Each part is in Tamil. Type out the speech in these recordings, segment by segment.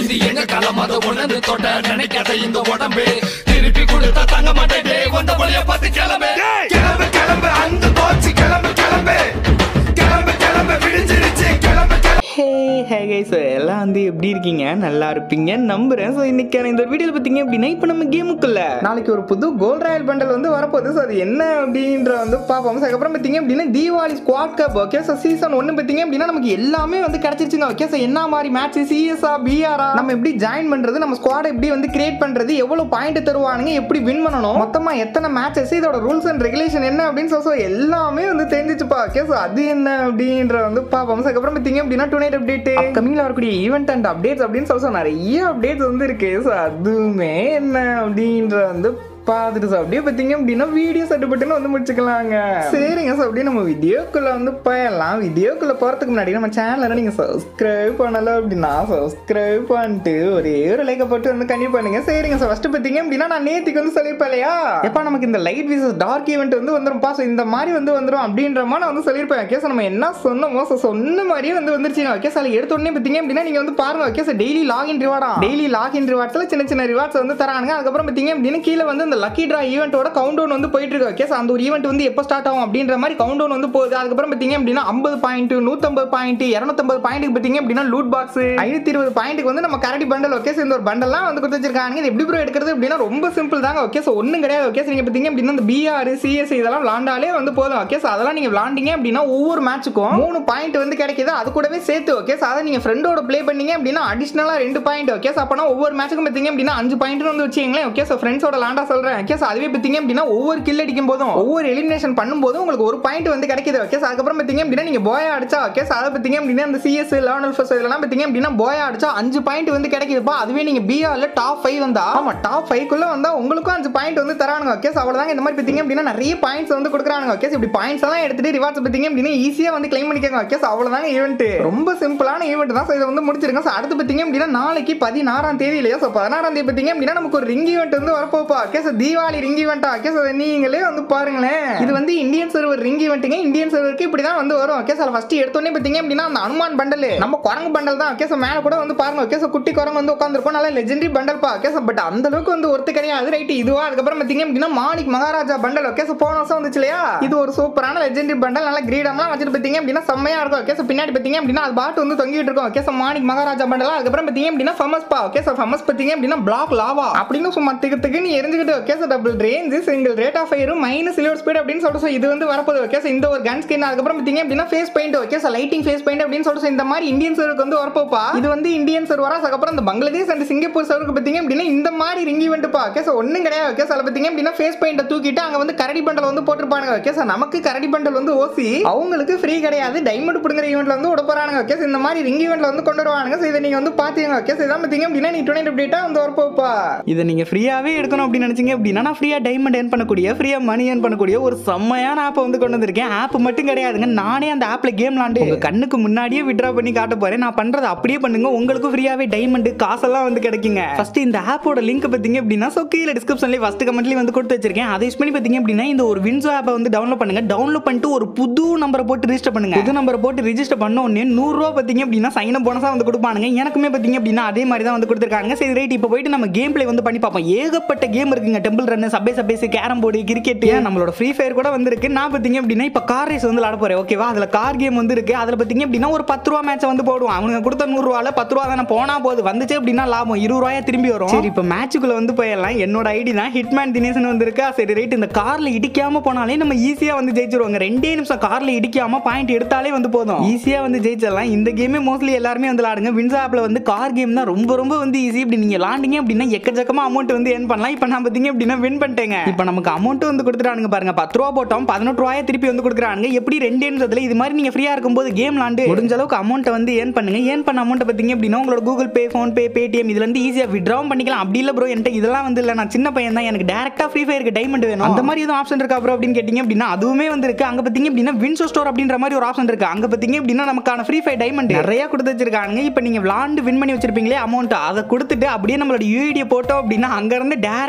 இது எங்க களம் அதை உணர்ந்து தொட்ட நினைக்காத இந்த உடம்பு திருப்பி கொடுத்தா தங்க மாட்டேன் வந்த வழிய பார்த்து கிளம்பு கிளம்பு கிளம்பு அந்த போச்சு கிளம்பு கிளம்பு கிளம்பு கிளம்பு விடிஞ்சிருச்சு கிளம்பு கிளம்பு ஹே ஹே கை ஸோ எல்லாம் வந்து எப்படி இருக்கீங்க நல்லா இருப்பீங்க நம்புறேன் ஸோ இன்னைக்கான இந்த வீடியோவில் பார்த்தீங்க அப்படின்னா இப்போ நம்ம கேமுக்குள்ள நாளைக்கு ஒரு புது கோல்ட் ராயல் பண்டல் வந்து வரப்போகுது ஸோ அது என்ன அப்படின்ற வந்து பார்ப்போம் ஸோ அதுக்கப்புறம் பார்த்தீங்க அப்படின்னா Deepavali squad cup okay so season ஒன்று பார்த்தீங்க அப்படின்னா நமக்கு எல்லாமே வந்து கிடச்சிருச்சுங்க ஓகே ஸோ என்ன மாதிரி மேட்ச் சிஎஸ்ஆ பிஆரா நம்ம எப்படி ஜாயின் பண்ணுறது நம்ம ஸ்குவாட் எப்படி வந்து கிரியேட் பண்ணுறது எவ்வளோ பாயிண்ட் தருவானுங்க எப்படி வின் பண்ணணும் மொத்தமாக எத்தனை மேட்சஸ் இதோட ரூல்ஸ் அண்ட் ரெகுலேஷன் என்ன அப்படின்னு சொல்லி so எல்லாமே வந்து தெரிஞ்சிச்சுப்பா ஓகே ஸோ அது என்ன அப்படின்ற வந்து பார்ப்போம் ஸோ அதுக்கப்புறம் பார்த்தீங்க அப்படின்னா டுனைட் அப்டேட் அப்கமிங்ல வரக்கூடிய ஈவெண்ட் அண்ட் அப்டேட்ஸ் அப்படின்னு சொல்லி so நிறைய அப்டேட்ஸ் வந்து இருக்கு ஸோ அதுவுமே என்ன அப்படின்ற வந்து பார்த்துட்டு ஸோ அப்படியே பார்த்தீங்க அப்படின்னா வீடியோ சட்டுப்பட்டுன்னு வந்து முடிச்சுக்கலாங்க சரிங்க ஸோ அப்படியே நம்ம வீடியோக்குள்ள வந்து போயிடலாம் வீடியோக்குள்ள போகிறதுக்கு முன்னாடி நம்ம சேனலை நீங்கள் சப்ஸ்கிரைப் பண்ணல அப்படின்னா சப்ஸ்கிரைப் பண்ணிட்டு ஒரே ஒரு லைக்கை போட்டு வந்து கண்டிப்பாக பண்ணுங்க சரிங்க ஸோ ஃபஸ்ட்டு பார்த்தீங்க அப்படின்னா நான் நேத்திக்கு வந்து சொல்லியிருப்பேன் இல்லையா எப்போ நமக்கு இந்த லைட் விசஸ் டார்க் ஈவெண்ட் வந்து வந்துரும்ப்பா ஸோ இந்த மாதிரி வந்து வந்துடும் அப்படின்ற மாதிரி நான் வந்து சொல்லியிருப்பேன் ஓகே ஸோ நம்ம என்ன சொன்னோமோ ஸோ சொன்ன மாதிரியே வந்து வந்துருச்சுங்க ஓகே சார் எடுத்த உடனே பார்த்தீங்க அப்படின்னா நீங்கள் வந்து பாருங்க ஓகே சார் டெய்லி லாகின் ரிவார்டா டெய்லி லாகின் ரிவார்ட்ஸில் சின்ன சின்ன ரிவார்ட்ஸ் வந்து தரானுங்க அதுக்கப்புறம் பார்த்தீங்க அப்படின்னா கீழே வந்து இந்த லக்கி ட்ரா ஈவெண்ட்டோட கவுண்ட் டவுன் வந்து போயிட்டு இருக்கு ஓகே அந்த ஒரு ஈவெண்ட் வந்து எப்போ ஸ்டார்ட் ஆகும் அப்படின்ற மாதிரி கவுண்ட் டவுன் வந்து போகுது அதுக்கப்புறம் பார்த்தீங்க அப்படின்னா ஐம்பது பாயிண்ட் நூற்றம்பது பாயிண்ட் இரநூத்தம்பது பாயிண்ட்டுக்கு பார்த்தீங்க அப்படின்னா லூட் பாக்ஸ் ஐநூத்தி இருபது பாயிண்ட்டுக்கு வந்து நம்ம கரடி பண்டல் ஓகே இந்த ஒரு பண்டல்லாம் வந்து கொடுத்து வச்சிருக்காங்க இது எப்படி ப்ரோ எடுக்கிறது அப்படின்னா ரொம்ப சிம்பிள் தாங்க ஓகே ஸோ ஒன்றும் கிடையாது ஓகே நீங்க பார்த்தீங்க அப்படின்னா இந்த பிஆர் சிஎஸ் இதெல்லாம் விளாண்டாலே வந்து போதும் ஓகே ஸோ அதெல்லாம் நீங்க விளாண்டிங்க அப்படின்னா ஒவ்வொரு மேட்சுக்கும் மூணு பாயிண்ட் வந்து கிடைக்குது அது கூடவே சேர்த்து ஓகே ஸோ அதை நீங்க ஃப்ரெண்டோட ப்ளே பண்ணீங்க அப்படின்னா அடிஷனலா ரெண்டு பாயிண்ட் ஓகே ஸோ அப்பனா ஒவ்வொரு மேட்சுக்கும் பார்த்தீங்க அப்படின்னா அஞ்சு பாயிண்ட் வந்து வச்சுங்களேன் ஓகே ஸோ ஃப்ரெண்ட்ஸோட லாண்டா சொல்றேன் ஓகே ஸோ அதுவே பார்த்தீங்க அப்படின்னா ஒவ்வொரு கில் அடிக்கும் போதும் ஒவ்வொரு எலிமினேஷன் பண்ணும்போதும் உங்களுக்கு ஒரு பாயிண்ட் வந்து கிடைக்குது ஓகே ஸோ அதுக்கப்புறம் பார்த்தீங்க அப்படின்னா நீங்க போயா அடிச்சா ஓகே ஸோ அதை பார்த்தீங்க அப்படின்னா இந்த சிஎஸ் லெவன் ஃபர்ஸ்ட் இதெல்லாம் பார்த்தீங்க அப்படின்னா போயா அடிச்சா அஞ்சு பாயிண்ட் வந்து கிடைக்குதுப்பா அதுவே நீங்க பிஆர்ல டாப் ஃபைவ் வந்தா ஆமா டாப் ஃபைவ் குள்ள வந்தா உங்களுக்கும் அஞ்சு பாயிண்ட் வந்து தரானுங்க ஓகே அவ்வளவுதாங்க இந்த மாதிரி பார்த்தீங்க அப்படின்னா நிறைய பாயிண்ட்ஸ் வந்து கொடுக்குறாங்க ஓகே இப்படி பாயிண்ட்ஸ் எல்லாம் எடுத்துட்டு ரிவார்ட்ஸ் பார்த்தீங்க அப்படின்னா ஈஸியா வந்து கிளைம் பண்ணிக்கோங்க ஓகே அவ்வளவுதாங்க ஈவெண்ட் ரொம்ப சிம்பிளான ஈவெண்ட் தான் ஸோ இதை வந்து முடிச்சிருங்க ஸோ அடுத்து பார்த்தீங்க அப்படின்னா நாளைக்கு பதினாறாம் தேதி இல்லையா ஸோ பதினாறாம் தேதி பார்த்தீங்க அப்படின்னா நமக்கு ஒரு ரிங் ஈவெண்ட் வந்து வரப்போப்பா ஓகே ஸோ தீபாவளி ரிங் ஈவெண்ட்டா ஓகே ஸோ நீங்களே வந்து பாருங்களேன் இது வந்து இந்தியன் சர்வர் ரிங் ஈவெண்ட்டுங்க இந்தியன் சர்வருக்கு இப்படி தான் வந்து வரும் ஓகே சார் ஃபர்ஸ்ட் எடுத்தோடனே பார்த்தீங்க அப்படின்னா அந்த அனுமான் பண்டல் நம்ம குரங்கு பண்டல் தான் ஓகே சார் மேலே கூட வந்து பாருங்க ஓகே சார் குட்டி குரங்கு வந்து உட்காந்துருக்கும் நல்லா லெஜெண்டரி பண்டல் பா ஓகே சார் பட் அந்த அளவுக்கு வந்து ஒருத்து கிடையாது ரைட் இதுவா அதுக்கப்புறம் பார்த்தீங்க அப்படின்னா Manik Maharaja bundle okay sir போன வருஷம் வந்துச்சு இல்லையா இது ஒரு சூப்பரான லெஜெண்டரி பண்டல் நல்லா கிரீடம்லாம் வச்சுட்டு பார்த்தீங்க அப்படின்னா செம்மையா இருக்கும் ஓகே சார் பின்னாடி பார்த்தீங்க அப்படின்னா அது பாட்டு வந்து தொங்கிட்டு இருக்கும் okay sir Manik Maharaja bundle அதுக்கப்புறம் பார்த்தீங்க அப்படின்னா ஃபமஸ் பா ஓகே சார் ஃபமஸ் பார்த்தீங்க அப்படின்னா பிளாக் லாவா அப்படின்னு சும்மா திக்கு திக்குன்னு எரிஞ்சுக்கிட்டு okay sir double range single rate of ஃபயரும் மைனஸ் சில்வர் ஸ்பீட் அப்படின்னு சொல்லிட்டு so இது வந்து வரப்போகுது ஓகே சார் இந்த ஒரு கன் ஸ்கின் அதுக்கப்புறம் பார்த்தீங்க அப்படின்னா face paint okay sir lighting face paint அப்படின்னு சொல்லிட்டு so இந்த மாதிரி இந்தியன் சர்வருக்கு வந்து வரப்போப்பா இது வந்து இந்தியன் சர்வரா அதுக்கப்புறம் இந்த பங்களாதேஷ் அண்ட் சிங்கப்பூர் சர்வருக்கு பார்த்தீங்க அப்படின்னா இந்த மாதிரி ரிங்கி வந்துப்பா ஓகே சார் ஒன்றும் கிடையாது ஓகே சார் பார்த்தீங்க அப்படின்னா ஃபேஸ் பெயிண்ட்டை தூக்கிட்டு அங்கே வந்து கரடி பண்டல் வந்து போட்டிருப்பாங்க ஓகே சார் நமக்கு கரடி பண்டல் வந்து ஓசி அவங்களுக்கு ஃப்ரீ கிடையாது டைமண்ட் பிடுங்குற ஈவெண்ட்ல வந்து விட போறாங்க ஓகே இந்த மாதிரி ரிங் ஈவெண்ட்ல வந்து கொண்டு வருவாங்க ஸோ இதை நீங்க வந்து பாத்தீங்க ஓகே சார் இதான் பார்த்தீங்க அப்படின்னா நீ டுவெண்ட்டி அப்டேட்டா வந்து வரப்போப்பா இதை நீங்க ஃப்ரீயாவே எடுக்கணும் அப்படின்னு நினைச்சீங்க அப்படின்னா நான் ஃப்ரீயா டைமண்ட் ஏர்ன் பண்ணக்கூடிய ஃப்ரீயா மணி ஏர்ன் பண்ணக்கூடிய ஒரு செம்மையான ஆப்பை வந்து கொண்டு வந்திருக்கேன் ஆப் மட்டும் கிடையாதுங்க நானே அந்த ஆப்ல கேம் விளாண்டு உங்க கண்ணுக்கு முன்னாடியே விட்ரா பண்ணி காட்ட போறேன் நான் பண்றது அப்படியே பண்ணுங்க உங்களுக்கு ஃப்ரீயாவே டைமண்ட் காசெல்லாம் வந்து கிடைக்குங்க ஃபர்ஸ்ட் இந்த ஆப்போட லிங்க் பார்த்தீங்க அப்படின்னா ஸோ கீழே டிஸ்கிரிப்ஷன்லேயே ஃபர்ஸ்ட் கமெண்ட்லேயே வந்து கொடுத்து வச்சிருக்கேன் அதை யூஸ் பண்ணி பார்த்தீங்க அப்படின்னா இந்த ஒரு வின்சோ ஆப்பை வந்து டவுன்லோட் பண்ணுங்க டவுன்லோட் பண்ணிட்டு ஒரு புது நம்பரை போட்டு ரிஜிஸ்டர் பண்ணுங்க புது நம்பரை போட்டு ரிஜிஸ்டர் பண்ண உடனே நூறுரூவா பார்த்தீங்க அப்படின்னா சைன் போனஸாக வந்து கொடுப்பானுங்க எனக்குமே பார்த்தீங்க அப்படின்னா அதே மாதிரி தான் வந்து கொடுத்துருக்காங்க சரி ரைட் இப்போ போயிட்டு நம்ம கேம் பிளே வந்து பண்ணி பார்ப்போம் ஏகப்பட்ட கேம் இருக்குங்க டெம்பிள் ரன் சபே சபேஸ் கேரம் போர்டு கிரிக்கெட் நம்மளோட ஃப்ரீ ஃபயர் கூட வந்திருக்கு நான் பார்த்தீங்க அப்படின்னா இப்போ கார் ரேஸ் வந்து விளாட போறேன் ஓகேவா அதில் கார் கேம் வந்து இருக்கு அதில் பார்த்தீங்க அப்படின்னா ஒரு பத்து ரூபா மேட்ச் வந்து போடுவோம் அவனுங்க கொடுத்த நூறுரூவால பத்து ரூபா தானே போனா போகுது வந்துச்சு அப்படின்னா லாபம் இருபது ரூபாயா திரும்பி வரும் சரி இப்போ மேட்சுக்குள்ள வந்து போயிடலாம் என்னோட ஐடி தான் ஹிட்மேன் தினேசன் வந்திருக்கா சரி ரைட் இந்த கார்ல இடிக்காம போனாலே நம்ம ஈஸியா வந்து ஜெயிச்சிருவாங்க ரெண்டே நிமிஷம் கார்ல இடிக்காம பாயிண்ட் எடுத்தாலே வந்து போதும் ஈஸியா வந்து ஜெயிச்சிடலாம் இந்த கேமே மோஸ்ட்லி எல்லாருமே வந்து விளாடுங்க வின்ஸ் ஆப்ல வந்து கார் கேம் தான் ரொம்ப ரொம்ப வந்து ஈஸி இப்படி நீங்க விளாண்டிங்க அப்படின்னா எக்கச்சக்கமா அமௌண்ட் வந்து ஏர்ன் பண்ணலாம் இப்போ நான் பார்த்தீங்க அப்படின்னா வின் பண்ணிட்டேங்க இப்போ நமக்கு அமௌண்ட் வந்து கொடுத்துட்டானுங்க பாருங்க பத்து ரூபா போட்டோம் பதினெட்டு ரூபாயை திருப்பி வந்து கொடுக்குறாங்க எப்படி ரெண்டே நிமிஷத்துல இது மாதிரி நீங்க ஃப்ரீயா இருக்கும்போது கேம் விளாண்டு முடிஞ்ச அளவுக்கு அமௌண்ட்டை வந்து ஏர்ன் பண்ணுங்க ஏர்ன் பண்ண அமௌண்ட் பார்த்தீங்க அப்படின்னா உங்களோட Google Pay PhonePe Paytm இதுல இருந்து ஈஸியா விட்ராவும் பண்ணிக்கலாம் அப்படி இல்ல ப்ரோ என்கிட்ட இதெல்லாம் வந்து இல்ல நான் சின்ன பையன் தான் எனக்கு டேரக்டா ஃப்ரீ ஃபயருக்கு டைமண்ட் வேணும் அந்த மாதிரி எதுவும் ஆப்ஷன் இருக்கா ப்ரோ அப்படின்னு கேட்டீங்க அப்படின்னா அதுவுமே வந்து இருக்கு அங்க பாத்தீங்க அப்படின்னா வின்சோ ஸ்டோர் அப்படின்ற மாதிரி ஒரு ஆப்ஷன் இருக்கு அங்க பாத்தீங்க அப்படின்னா நமக்கான ஃப்ரீ ஃபயர் டைமண்ட் நிறைய கொடுத்து வச்சிருக்காங்க இப்போ நீங்க விளாண்டு வின் பண்ணி வச்சிருப்பீங்களே அமௌண்ட் அதை கொடுத்துட்டு அப்படியே நம்மளோட யூஐடியை போட்டோம் அப்படின்னா அங்க இருந்து டேரக்டா பாத்தீங்க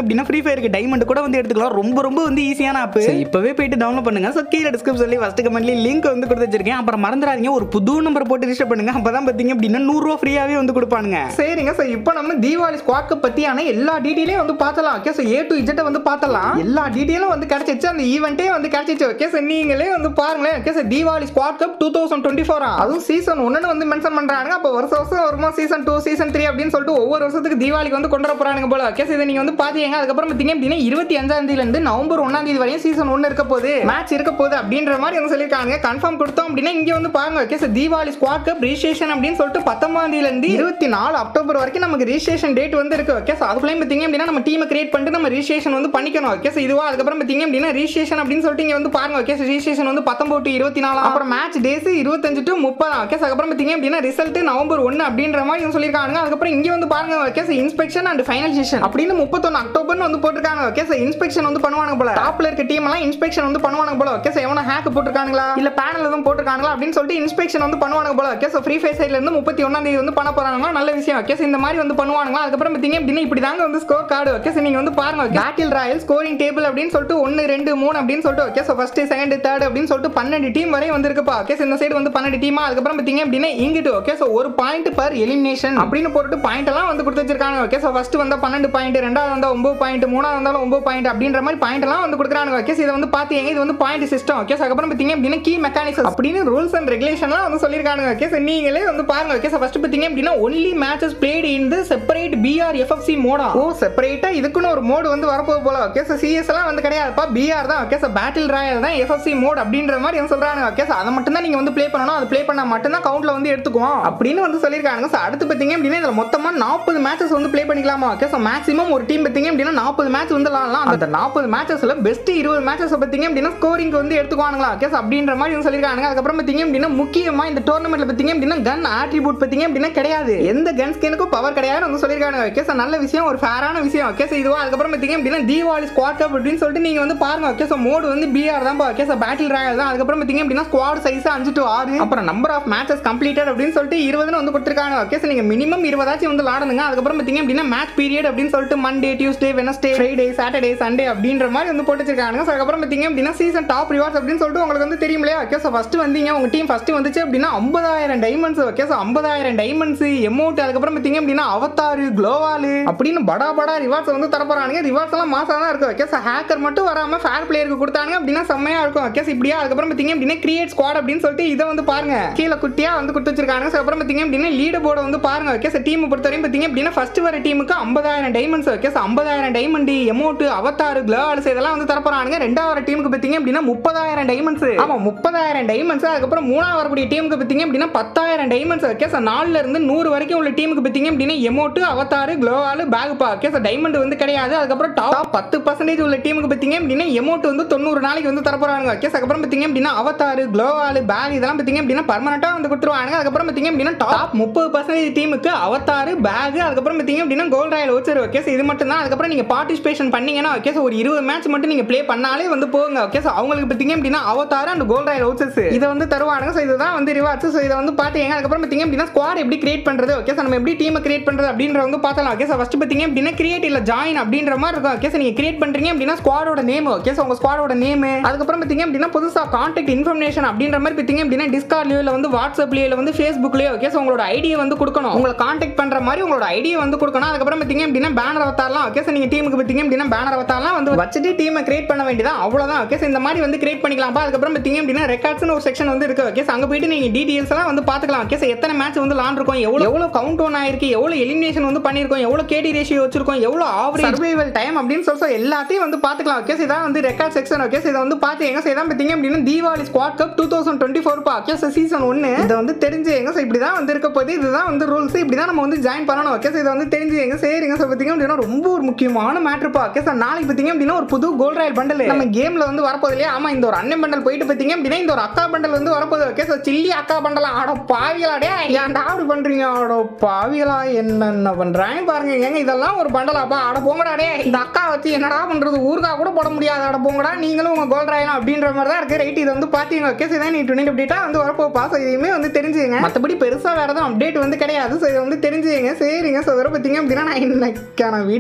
அப்படின்னா ஃப்ரீ ஃபயருக்கு டைமண்ட் கூட வந்து எடுத்துக்கலாம் ரொம்ப ரொம்ப வந்து ஈஸியான ஆப் இப்பவே போயிட்டு டவுன்லோட் பண்ணுங்க ஸோ கீழே டிஸ்கிரிப்ஷன்ல ஃபர்ஸ்ட் கமெண்ட்ல லிங்க் வந்து கொடுத்து வச்சிருக்கேன் அப்புறம் மறந்துடாதீங்க ஒரு புது நம்பர் போட்டு ரிஜிஸ்டர் பண்ணுங்க அப்பதான் பார்த்தீங்க அப்படின்னா நூறுரூவா ஃப்ரீயாவே வந்து கொடுப்பானுங்க சரிங்க ஸோ இப்போ நம்ம தீபாவளி ஸ்குவாட்க்கு பத்தியான எல்லா டீட்டெயிலையும் வந்து பார்த்தலாம் ஓகே ஸோ ஏ டு இஜெட்டை வந்து பார்த்தலாம் எல்லா டீட்டெயிலும் வந்து கிடைச்சிச்சு அந்த ஈவெண்ட்டே வந்து கிடைச்சிச்சு ஓகே சார் நீங்களே வந்து பாருங்களேன் okay sir Deepavali squad cup two thousand twenty four அதுவும் சீசன் ஒன்னு வந்து மென்ஷன் பண்றாங்க அப்போ வருஷம் வருஷம் வருமா சீசன் டூ சீசன் த்ரீ அப்படின்னு சொல்லிட்டு ஒவ்வொரு வருஷத்துக்கு தீபாவளிக்கு வந்து கொண்டு வர போறாங்க போல ஓகே சார் இதை நீங்க வந்து பாத்தீங்க அதுக்கப்புறம் பார்த்தீங்க அப்படின்னா இருபத்தி அஞ்சாம் தேதியில இருந்து நவம்பர் ஒன்னாம் தேதி வரையும் சீசன் ஒன்னு இருக்க போகுது மேட்ச் இருக்க போகுது அப்படின்ற மாதிரி வந்து சொல்லியிருக்காங்க கன்ஃபார்ம் கொடுத்தோம் அப்படின்னா இங்க வந்து பாருங்க okay sir Deepavali squad cup registration அப்படின்னு சொல்லிட்டு பத்தொன்பதாம் தேதியில இருந்து இருபத்தி நாலு அக்டோபர் வரைக்கும் நமக்கு ரிஜிஸ்ட்ரேஷன் டேட் வந்து இருக்கு ஓகே சார் அதுக்குள்ளேயும் பார்த்தீங்க அப்படின்னா நம்ம டீமை கிரியேட் பண்ணிட்டு நம்ம ரிஜிஸ்ட்ரேஷன் வந்து பண்ணிக்கணும் ஓகே சார் இதுவா அதுக்கப்புறம் பார்த்தீங்க அப்படின்னா ரிஜிஸ்ட்ரேஷன் அப்படின்னு சொல்லிட்டு இங்க வந்து பாருங்க ஓகே சார் ரிஜிஸ்ட்ரேஷன் வந்து பத்தொன்பது டு இருபத்தி நாலு அப்புறம் மேட்ச் டேஸ் இருபத்தஞ்சு டு முப்பது ஓகே சார் அதுக்கப்புறம் பார்த்தீங்க அப்படின்னா ரிசல்ட் நவம்பர் ஒன்று அப்படின்ற மாதிரி இவங்க சொல்லியிருக்காங்க அதுக்கப்புறம் இங்க வந்து பாருங்க okay sir inspection and final session அப்படின்னு முப்பத்தொன்னு அக்டோபர்னு வந்து போட்டிருக்காங்க ஓகே சார் இன்ஸ்பெக்ஷன் வந்து பண்ணுவாங்க போல டாப்ல இருக்க டீம் எல்லாம் இன்ஸ்பெக்ஷன் வந்து பண்ணுவாங்க போல ஓகே சார் எவனா ஹேக் போட்டிருக்காங்களா இல்ல பேனல் எதுவும் போட்டிருக்காங்களா அப்படின்னு சொல்லிட்டு இன்ஸ்பெக்ஷன் வந்து பண்ணுவாங்க போல ஓகே சார் ஃப்ரீ ஃபயர் சைட்ல இருந்து முப்பத்தி ஒன்னாம் தேதி வந்து பண்ண போறாங்க நல்ல விஷயம் ஓகே சார் இந்த மாதிரி வந்து பண்ணுவாங்களா அதுக்கப்புறம் பார்த்தீங்க அப்படின்னா இப்படி தாங்க வந்து ஸ்கோர் கார்டு ஓகே சார் நீங்க வந்து பாருங்க பேட்டில் ராயல் ஸ்கோரிங் டேபிள் அப்படின்னு சொல்லிட்டு ஒன்னு ரெண்டு மூணு அப்படின்னு சொல்லிட்டு okay sir first second third அப்படின்னு சொல்லிட்டு பன்னெண்டு டீம் வரை வந்திருக்குப்பா ஓகே சார் இந்த சைடு வந்து பன்னெண்டு டீமா அதுக்கப்புறம் பார்த்தீங்க அப்படின்னா இங்கிட்டு ஓகே ஸோ ஒரு பாயிண்ட் பர் எலிமினேஷன் அப்படின்னு போட்டு பாயிண்ட் எல்லாம் வந்து கொடுத்து வச்சிருக்காங்க ஓகே ஸோ ஃபர்ஸ்ட் வந்தா பன்னெண்டு பாயிண்ட் ரெண்டாவது வந்தா ஒன்பது பாயிண்ட் மூணாவது வந்தாலும் ஒன்பது பாயிண்ட் அப்படின்ற மாதிரி பாயிண்ட் எல்லாம் வந்து கொடுக்குறாங்க ஓகே இதை வந்து பாத்தீங்க இது வந்து பாயிண்ட் சிஸ்டம் ஓகே ஸோ அதுக்கப்புறம் பார்த்தீங்க அப்படின்னா கீ மெக்கானிக்ஸ் அப்படின்னு ரூல்ஸ் அண்ட் ரெகுலேஷன்லாம் வந்து சொல்லியிருக்காங்க ஓகே சார் நீங்களே வந்து பாருங்க ஓகே சார் ஃபர்ஸ்ட் பார்த்தீங்க அப்படின்னா only matches played in the separate BR FFC மோடா ஓ செப்பரேட்டா இதுக்குன்னு ஒரு மோடு வந்து வரப்போகுது போல ஓகே சார் சிஎஸ் எல்லாம் வந்து கிடையாதுப்பா பிஆர் தான் ஓகே சார் பேட்டில் ராயல் தான் எஃப்எஃப்சி மோட் அப்படின்ற மாதிரி வந்து சொல்றாங்க ஓகே சார் அதை மட்டும் தான் நீங்க வந்து ப்ளே பண்ணணும் அது ப்ளே பண்ணா மட்டும் தான் கவுண்ட்ல வந்து எடுத்துக்குவோம் அப்படின்னு வந்து சொல்லியிருக்காங்க சார் அடுத்து பார்த்தீங்க அப்படின்னா இதுல மொத்தமா நாற்பது மேட்சஸ் வந்து ப்ளே பண்ணிக்கலாமா ஓகே சார் மேக்ஸிமம் ஒரு டீம் பார்த்தீங்க அப்படின்னா நாற்பது மேட்ச் வந்து விளாடலாம் அந்த நாற்பது மேட்சஸ்ல பெஸ்ட் இருபது மேட்சஸ் பார்த்தீங்க அப்படின்னா ஸ்கோரிங் வந்து எடுத்துக்குவாங்களா ஓகே சார் அப்படின்ற மாதிரி வந்து சொல்லியிருக்காங்க அதுக்கப்புறம் பார்த்தீங்க அப்படின்னா முக்கியமா இந்த டோர்னமெண்ட்ல பார்த்தீங்க அப்படின்னா கன் ஆட்ரிபியூட் பார்த்தீங்க அப்படின்னா கிடையாது எந்த கன் ஸ்கினுக்கும் பவர் கிடையாதுன்னு வந்து சொல்லியிருக்காங்க ஓகே சார் நல்ல விஷயம் ஒரு ஃபேரான விஷயம் ஓகே சார் இதுவா அதுக்கப்புறம் பார்த்தீங்க அப்படின்னா தீபாவளி ஸ்குவாட் கப் அப்படின்னு சொல்லிட்டு நீங்க வந்து பாருங்க ஓகே சார் மோடு வந்து பிஆர் தான் ஓகே சார் பேட்டில் ராயல் தான் அதுக்கப்புறம் பார்த்தீங்க அப்படின்னா ஸ்குவாட் சைஸ் அஞ்சு டு ஆறு அப்புறம் நம்பர் ஆஃப் மேட்சஸ் கம்ப்ளீட்டட் அப்படின்னு சொல்லிட்டு இருபதுன்னு வந்து கொடுத்துருக்காங்க ஓகே சார் நீங்க மினிமம் இருபதாச்சும் வந்து விளாடுங்க அதுக்கப்புறம் பார்த்தீங்க அப்படின்னா மேட்ச் பீரியட் அப்படின்னு சொல்லிட்டு Monday Tuesday Wednesday Friday Saturday Sunday அப்படின்ற மாதிரி வந்து போட்டு வச்சிருக்காங்க So, அதுக்கப்புறம் பார்த்தீங்க அப்படின்னா சீசன் டாப் ரிவார்ட்ஸ் அப்படின்னு சொல்லிட்டு உங்களுக்கு வந்து தெரியும் இல்லையா ஓகே சார் ஃபர்ஸ்ட் வந்தீங்க உங்க டீம் ஃபர்ஸ்ட் வந்துச்சு அப்படின்னா ஐம்பதாயிரம் டைமண்ட்ஸ் ஓகே சார் ஐம்பதாயிரம் டைமண்ட்ஸ் எமௌண்ட் அதுக்கப்புறம் பார்த்தீங்க அப்படின்னா அவத்தாரு க்ளோவாலு அப்படின்னு படா படா ரிவார்ட்ஸ் வந்து தர போறானுங்க ரிவார்ட்ஸ் எல்லாம் மாசம் தான் இருக்கு ஓகே சார் ஹேக்கர் மட்டும் வராம ஃபேர் பிளேயருக்கு கொடுத்தாங்க அப்படின்னா செம்மையா இருக்கும் ஓகே சார் இப்படியா அதுக்கப்புறம் பார்த்தீங்க அப்படின்னா கிரியேட் ஸ்குவாட் அப்படின்னு சொல்லிட்டு இதை வந்து பாருங்க கீழே குட்டியா வந்து கொடுத்து வச்சிருக்காங்க So, அப்புறம் பார்த்தீங்க அப்படின்னா லீடு போர்டை வந்து பாருங்க ஓகே சார் டீம் பொறுத்தவரையும் பார்த்தீங்க அப்படின்னா ஃபர்ஸ்ட் வர டீமுக்கு ஐம்பதாயிரம் டைமண்ட்ஸ் ஓகே சார் ஐம்பதாயிரம் டைமண்ட் எமௌண்ட் அவத்தாரு க்ளோவால்ஸ் இதெல்லாம் வந்து தரப்போறானுங்க ரெண்டாவது டீமுக்கு பார்த்தீங்க அப்படின்னா முப்பதாயிரம் டைமண்ட்ஸ் ஆமா முப்பதாயிரம் டைமண்ட்ஸ் அதுக்கப்புறம் மூணாவது வரக்கூடிய டீமுக்கு பார்த்தீங்க அப்படின்னா பத்தாயிரம் டைமண்ட்ஸ் ஓகே சார் நாலுல இருந்து நூறு வரைக்கும் உள்ள டீமுக்கு பார்த்தீங்க அப்படின்னா எமௌண்ட் அவத்தாரு க்ளோவால் பேக் பா ஓகே சார் டைமண்ட் வந்து கிடையாது அதுக்கப்புறம் டாப் பத்து பர்சன்டேஜ் உள்ள டீமுக்கு பார்த்தீங்க அப்படின்னா எமௌண்ட் வந்து தொண்ணூறு நாளைக்கு வந்து தரப்போறாங்க ஓகே சார் அதுக்கப்புறம் பார்த்தீங்க அப்படின்னா அவத்தாரு க்ளோவால் பேக் இதெல்லாம் பார்த்தீங்க அப்படின்னா பர்மனெண்ட்டாக வந்து கொடுத்துருவாங்க அதுக்கப்புறம் பார்த்தீங்க அப்படின்னா டாப் முப்பது பர்சன்டேஜ் டீமுக்கு அவத்தாரு பேக் அதுக்கப்புறம் பார்த்தீங்க அப்படின்னா gold royale voucher okay sir இது மட்டும் தான் அதுக்கப்புறம் நீங்க பார்ட்டிசிபேஷன் பண்ணீங்கன்னா ஓகே சார் ஒரு இருபது மேட்ச் மட்டும் நீங்க ப்ளே பண்ணாலே வந்து போங்க ஓகே சார் அவங்களுக்கு பார்த்தீங்க அப்படின்னா அவத்தாரு அண்ட் கோல்ட் ராயல் வச்சஸ் இதை வந்து தருவாங்க ஸோ இதுதான் வந்து ரிவார்ட்ஸ் ஸோ இதை வந்து பார்த்தீங்க அதுக்கப்புறம் பார்த்தீங்க அப்படின்னா ஸ்குவாட் எப்படி கிரியேட் பண்றது ஓகே சார் நம்ம எப்படி டீமை கிரியேட் பண்றது அப்படின்ற வந்து பார்த்தலாம் ஓகே சார் ஃபர்ஸ்ட் பார்த்தீங்க அப்படின்னா கிரியேட் இல்ல ஜாயின் அப்படின்ற மாதிரி இருக்கும் ஓகே சார் நீங்க கிரியேட் பண்றீங்க அப்படின்னா ஸ்குவாடோட நேம் ஓகே சார் உங்க ஸ்குவாடோட நேம் அதுக்கப்புறம் பார்த்தீங்க அப்படின்னா புதுசா கான்டாக்ட் இன்ஃபர்மேஷன் அப்படின்ற மாதிரி பார்த்தீங்க அப்படின்னா டிஸ்கார்ட்லயோ இல்ல வந்து வாட்ஸ்அப்லயோ இல்ல வந்து ஃபேஸ்புக்லயோ ஓகே சார் உங்களோட ஐடியை வந்து கொடுக்கணும் உங்களை கான்டாக்ட் பண்ற மாதிரி உங்களோட ஐடியை வந்து கொடுக்கணும் அதுக்கப்புறம் பார்த்தீங்க அப்படின்னா பேனர் அவத்தாரலாம் ஓகே சார் நீங்க டீமுக்கு பார்த்தீங்க அப்படின்னா பேனர் அவத்தாரலாம் வந்து வச்சுட்டு டீமை கிரியேட் பண்ண வேண்டியதான் அவ்வளவுதான் ஓகே சார் இந்த மாதிரி வந்து கிரியேட் பண்ணிக்கலாம்ப்பா அதுக்கப்புறம் பார்த்தீங்க அப்படின்னா ரெக்கார்ட்ஸ்னு ஒரு செக்ஷன் வந்து இருக்கு ஓகே சார் அங்க போயிட்டு நீங்க டீடைல்ஸ் எல்லாம் வந்து பாத்துக்கலாம் ஓகே சார் எத்தனை மேட்ச் வந்து விளாண்டுருக்கோம் எவ்வளவு எவ்வளவு கவுண்ட் ஒன் ஆயிருக்கு எவ்வளவு எலிமினேஷன் வந்து பண்ணிருக்கோம் எவ்வளவு கேடி ரேஷியோ வச்சிருக்கோம் எவ்வளவு ஆவரேஜ் சர்வைவல் டைம் அப்படின்னு சொல்லி so எல்லாத்தையும் வந்து பாத்துக்கலாம் ஓகே சார் இதான் வந்து ரெக்கார்ட் செக்ஷன் ஓகே சார் இதை வந்து பாத்து எங்க சார் இதான் பார்த்தீங்க அப்படின்னா Deepavali squad cup two thousand twenty four okay sir season ஒன்னு இதை வந்து தெரிஞ்சு எங்க சார் இப்படி தான் வந்து இருக்க போகுது இதுதான் வந்து ரூல்ஸ் இப்படி தான் நம்ம வந்து ஜாயின் பண்ணணும் ஓகே சார் இதை வந்து தெரிஞ்சு எங்க சரிங்க சார் பார்த்தீங்க அப்படின்னா ரொம்ப ஒரு முக்கியமான மேட்ருப்பா ஓகே சார் நாளைக்கு பார்த்தீங்க அப்படின்னா ஒரு புது கோல்ட் ராயல் பண்டல் நம்ம கேம்ல வந்து வரப்போகுது இல்லையா ஆமா இந்த ஒரு அண்ணன் பண்டல் போயிட்டு பார்த்தீங்க அப்படின்னா இந்த ஒரு அக்கா பண்டல் வந்து வரப்போகுது ஓகே சார் சில்லி அக்கா பண்டல் ஆட பாவிகளாடே ஏன்டா அப்படி பண்றீங்க ஆடோ பாவிகளா என்னென்ன பண்றாங்க பாருங்க ஏங்க இதெல்லாம் ஒரு பண்டலாப்பா ஆட போங்கடா டே இந்த அக்கா வச்சு என்னடா பண்றது ஊருக்கா கூட போட முடியாது ஆட போங்கடா நீங்களும் உங்க கோல்ட் ராயலாம் அப்படின்ற மாதிரி தான் இருக்கு ரைட் இது வந்து பாத்தீங்க ஓகே சார் நீ டுவெண்ட்டி அப்டேட்டா வந்து வரப்போ பாஸ் இதையுமே வந்து தெரிஞ்சுங்க மற்றபடி பெருசா வேற எதுவும் அப்டேட் வந்து கிடையாது ஸோ இதை வந்து தெரிஞ்சுங்க சரிங்க ஸோ வர பார்த்தீங்க அப்படின்னா நான் இன்னைக்கான வீடியோ வந்து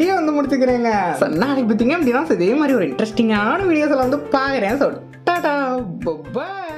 முடிச்சுக்கிறேங்க So, நாளைக்கு பார்த்தீங்க அப்படின்னா so இதே மாதிரி ஒரு இன்ட்ரெஸ்டிங்கான வீடியோஸில் வந்து பார்க்குறேன் ஸோ டாடா பாய்